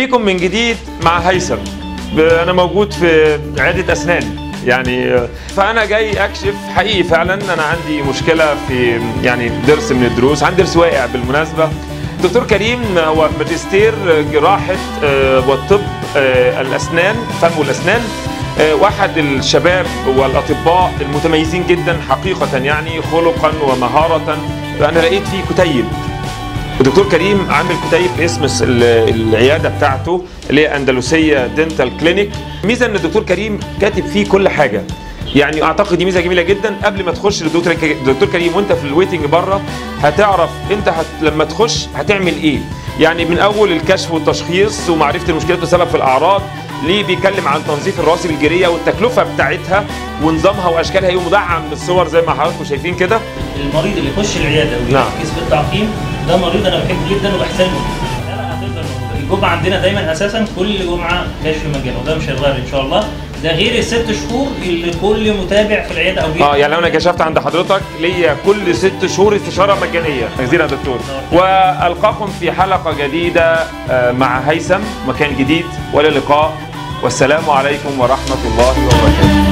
بيكم من جديد مع هيثم ب- انا موجود في عياده اسنان يعني آه، فانا جاي اكشف حقيقي فعلا انا عندي مشكله في يعني درس من الدروس عندي درس واقع بالمناسبه دكتور كريم هو ماجستير جراحه آه، والطب آه، الاسنان فم والاسنان آه، واحد الشباب والاطباء المتميزين جدا حقيقه يعني خلقا ومهاره انا لقيت فيه كتيب الدكتور كريم عامل كتيب باسم الس- ال- العياده بتاعته اللي هي اندلسيه دنتال كلينيك ميزه ان الدكتور كريم كاتب فيه كل حاجه يعني اعتقد دي ميزه جميله جدا قبل ما تخش للدكتور ك- دكتور كريم وانت في الويتنج بره هتعرف انت هت لما تخش هتعمل ايه يعني من اول الكشف والتشخيص ومعرفه المشكلات والسبب في الاعراض ليه بيتكلم عن تنظيف الرواسب الجيريه والتكلفه بتاعتها ونظامها واشكالها ايه ومدعم بالصور زي ما حضراتكم شايفين كده المريض اللي يخش العياده نعم. ويركز في التعقيم ده مريض انا بحبه جدا وبحترمه لا لا هتفضل موجود. الجمعه عندنا دايما اساسا كل جمعه كشف مجاني وده مش هيتغير ان شاء الله ده غير الست شهور اللي كل متابع في العياده او اه يعني لو انا كشفت عند حضرتك ليا كل ست شهور استشاره مجانيه جزيلا يا دكتور والقاكم في حلقه جديده آه، مع هيثم مكان جديد والى اللقاء والسلام عليكم ورحمه الله وبركاته